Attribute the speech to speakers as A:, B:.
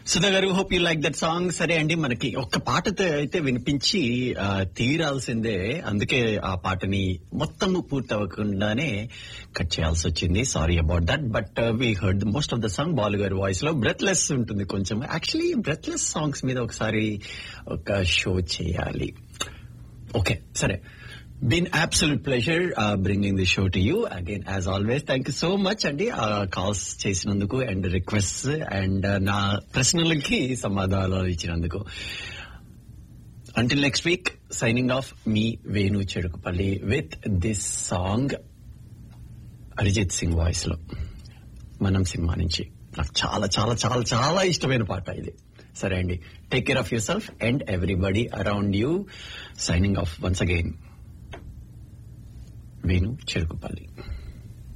A: సుధా గారు hope you like that song సరే అండి మనకి ఒక్క పాటతో అయితే వినిపించి ఆ, తీరాల్సిందే అందుకే ఆ పాటని మొత్తం పూర్తి అవ్వకుండానే కట్ చేయాల్సి వచ్చింది sorry about that but we heard most of the song Balu గారి వాయిస్ లో బ్రెత్లెస్ ఉంటుంది కొంచెం యాక్చువల్లీ బ్రెత్లెస్ సాంగ్స్ మీద ఒకసారి ఒక షో చేయాలి ఓకే సరే been absolute pleasure bringing the show to you again as always thank you so much అండి కాల్స్ చేసినందుకు అండ్ రిక్వెస్ట్ అండ్ నా ప్రశ్నలకి సమాధానాలు ఇచ్చినందుకు until next week signing off మీ Venu Chedukupalli with this song Arijit Singh voice లో మనం సినిమా నుంచి నాకు చాలా చాలా చాలా చాలా ఇష్టమైన పాట ఇది సరే అండి take care of yourself and everybody around you signing off once again Venu Cherukupalli